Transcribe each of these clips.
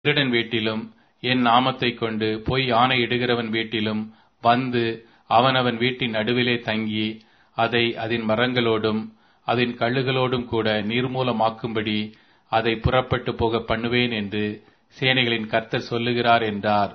திருடன் வீட்டிலும் என் நாமத்தைக் கொண்டு பொய் ஆணையிடுகிறவன் வீட்டிலும் வந்து அவனவன் வீட்டின் நடுவிலே தங்கி அதை அதன் மரங்களோடும் அதன் கழுகளோடும் கூட நிர்மூலமாக்கும்படி அதை புறப்பட்டு போக பண்ணுவேன் என்று சேனைகளின் கர்த்தர் சொல்லுகிறார் என்றார்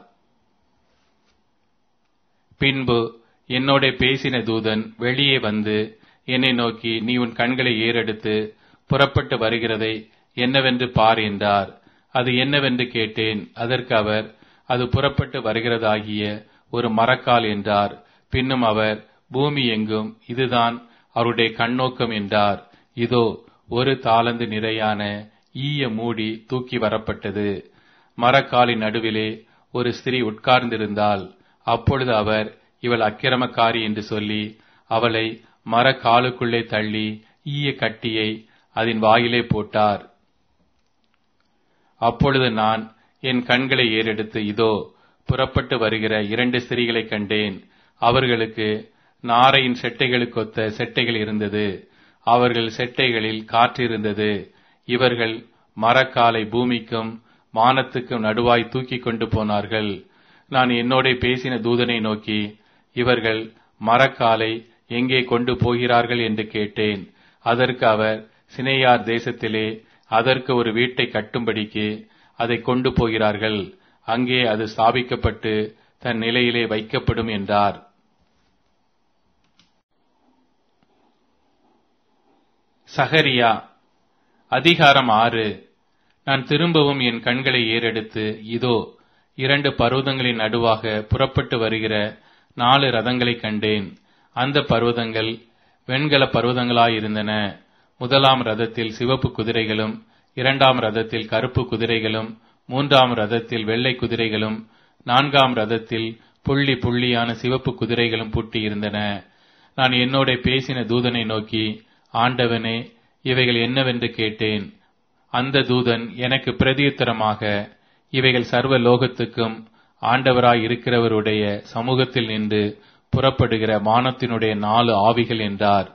பின்பு என்னோட பேசின தூதன் வெளியே வந்து என்னை நோக்கி நீ உன் கண்களை ஏறெடுத்து புறப்பட்டு வருகிறதை என்னவென்று பார் என்றார் அது என்னவென்று கேட்டேன் அதற்கு அவர் அது புறப்பட்டு வருகிறதாகிய ஒரு மரக்கால் என்றார் பின்னும் அவர் பூமி எங்கும் இதுதான் அவருடைய கண்ணோக்கம் என்றார் இதோ ஒரு தாளந்து நிறையான ஈய மூடி தூக்கி வரப்பட்டது மரக்காலின் நடுவிலே ஒரு ஸ்திரீ உட்கார்ந்திருந்தால் அப்பொழுது அவர் இவள் அக்கிரமக்காரி என்று சொல்லி அவளை மரக்காலுக்குள்ளே தள்ளி ஈய கட்டியை அதன் வாயிலே போட்டார் அப்பொழுது நான் என் கண்களை ஏறெடுத்து இதோ புறப்பட்டு வருகிற இரண்டு ஸ்திரீகளை கண்டேன் அவர்களுக்கு நாரையின் செட்டைகளுக்கொத்த செட்டைகள் இருந்தது அவர்கள் செட்டைகளில் காற்றிருந்தது இவர்கள் மரக்காலை பூமிக்கும் வானத்துக்கும் நடுவாய் தூக்கி கொண்டு போனார்கள் நான் என்னோட பேசின தூதனை நோக்கி இவர்கள் மரக்காலை எங்கே கொண்டு போகிறார்கள் என்று கேட்டேன் அதற்கு அவர் சினையார் தேசத்திலே அதற்கு ஒரு வீட்டை கட்டும்படிக்கு அதை கொண்டு போகிறார்கள் அங்கே அது ஸ்தாபிக்கப்பட்டு தன் நிலையிலே வைக்கப்படும் என்றார் சகரியா அதிகாரம் ஆறு நான் திரும்பவும் என் கண்களை ஏறெடுத்து இதோ இரண்டு பர்வதங்களின் நடுவாக புறப்பட்டு வருகிற நாலு ரதங்களை கண்டேன் அந்த பர்வதங்கள் வெண்கல பர்வதங்களாயிருந்தன முதலாம் ரதத்தில் சிவப்பு குதிரைகளும் இரண்டாம் ரதத்தில் கருப்பு குதிரைகளும் மூன்றாம் ரதத்தில் வெள்ளை குதிரைகளும் நான்காம் ரதத்தில் புள்ளி புள்ளியான சிவப்பு குதிரைகளும் பூட்டியிருந்தன நான் என்னோட பேசின தூதனை நோக்கி ஆண்டவனே இவைகள் என்னவென்று கேட்டேன் அந்த தூதன் எனக்கு பிரதியுத்தரமாக இவைகள் சர்வ லோகத்துக்கும் ஆண்டவராய் இருக்கிறவருடைய சமூகத்தில் நின்று புறப்படுகிற மானத்தினுடைய நாலு ஆவிகள் என்றார்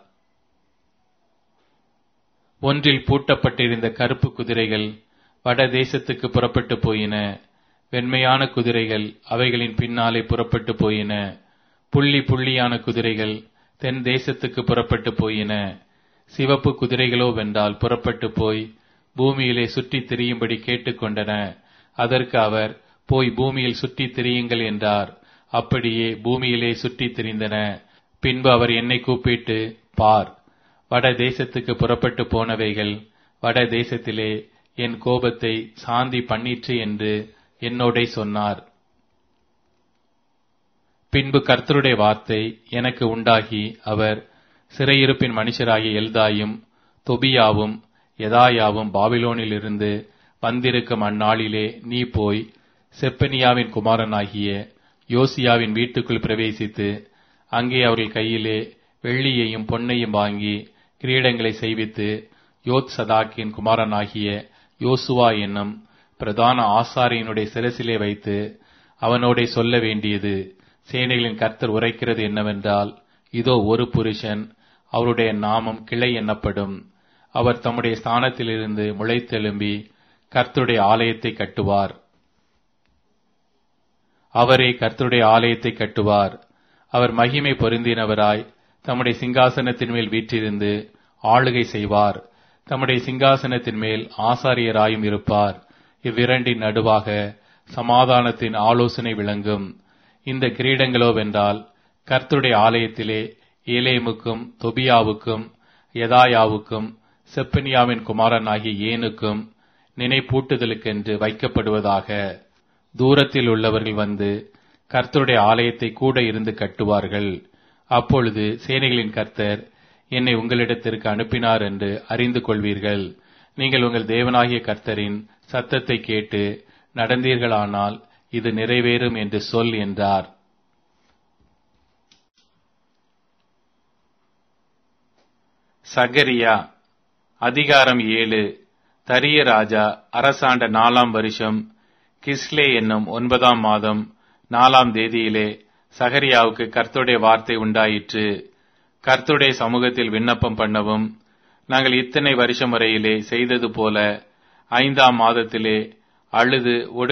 ஒன்றில் பூட்டப்பட்டிருந்த கருப்பு குதிரைகள் வட தேசத்துக்கு புறப்பட்டு போயின வெண்மையான குதிரைகள் அவைகளின் பின்னாலே புறப்பட்டு போயின புள்ளி புள்ளியான குதிரைகள் தென் தேசத்துக்கு புறப்பட்டு போயின சிவப்பு குதிரைகளோ வென்றால் புறப்பட்டு போய் பூமியிலே சுற்றித் திரியும்படி கேட்டுக்கொண்டன அதற்கு அவர் போய் பூமியில் சுற்றித் திரியுங்கள் என்றார் அப்படியே பூமியிலே சுற்றித் திரிந்தன பின்பு அவர் என்னை கூப்பிட்டு பார் வட தேசத்துக்கு புறப்பட்டு போனவைகள் வட தேசத்திலே என் கோபத்தை சாந்தி பண்ணிற்று என்று என்னோட சொன்னார் பின்பு கர்த்தருடைய வார்த்தை எனக்கு உண்டாகி அவர் சிறையிருப்பின் மனுஷராகிய எல்தாயும் தொபியாவும் எதாயாவும் பாபிலோனிலிருந்து வந்திருக்கும் அந்நாளிலே நீ போய் செப்பனியாவின் குமாரனாகிய யோசியாவின் வீட்டுக்குள் பிரவேசித்து அங்கே அவர்கள் கையிலே வெள்ளியையும் பொன்னையும் வாங்கி கிரீடங்களை செய்வித்து யோத் சதாக்கின் குமாரனாகிய யோசுவா என்னும் பிரதான ஆசாரியனுடைய சிரசிலே வைத்து அவனோட சொல்ல வேண்டியது சேனைகளின் கர்த்தர் உரைக்கிறது என்னவென்றால் இதோ ஒரு புருஷன் அவருடைய நாமம் கிளை எண்ணப்படும் அவர் தம்முடைய ஸ்தானத்திலிருந்து முளைத்தெழும்பி கர்த்தருடைய ஆலயத்தை கட்டுவார் அவரே கர்த்தருடைய ஆலயத்தை கட்டுவார் அவர் மகிமை பொருந்தினவராய் தம்முடைய சிங்காசனத்தின் மேல் வீற்றிருந்து ஆளுகை செய்வார் தம்முடைய சிங்காசனத்தின் மேல் ஆசாரியராயும் இருப்பார் இவ்விரண்டின் நடுவாக சமாதானத்தின் ஆலோசனை விளங்கும் இந்த கிரீடங்களோ வென்றால் கர்த்தருடைய ஆலயத்திலே ஏலேமுக்கும் தொபியாவுக்கும் யதாயாவுக்கும் செப்பனியாவின் குமாரனாகிய ஏனுக்கும் நினைப்பூட்டுதலுக்கென்று வைக்கப்படுவதாக தூரத்தில் உள்ளவர்கள் வந்து கர்த்தருடைய ஆலயத்தை கூட இருந்து கட்டுவார்கள் அப்பொழுது சேனைகளின் கர்த்தர் என்னை உங்களிடத்திற்கு அனுப்பினார் என்று அறிந்து கொள்வீர்கள் நீங்கள் உங்கள் தேவனாகிய கர்த்தரின் சத்தத்தை கேட்டு நடந்தீர்களானால் இது நிறைவேறும் என்று சொல் என்றார் சகரியா அதிகாரம் ஏழு தரிய ராஜா அரசாண்ட நாலாம் வருஷம் கிஸ்லே என்னும் ஒன்பதாம் மாதம் நாலாம் தேதியிலே சகரியாவுக்கு கர்த்தருடைய வார்த்தை உண்டாயிற்று கர்த்தருடைய சமூகத்தில் விண்ணப்பம் பண்ணவும் நாங்கள் இத்தனை வருஷம் வரையிலே செய்தது போல ஐந்தாம் மாதத்திலே அழுது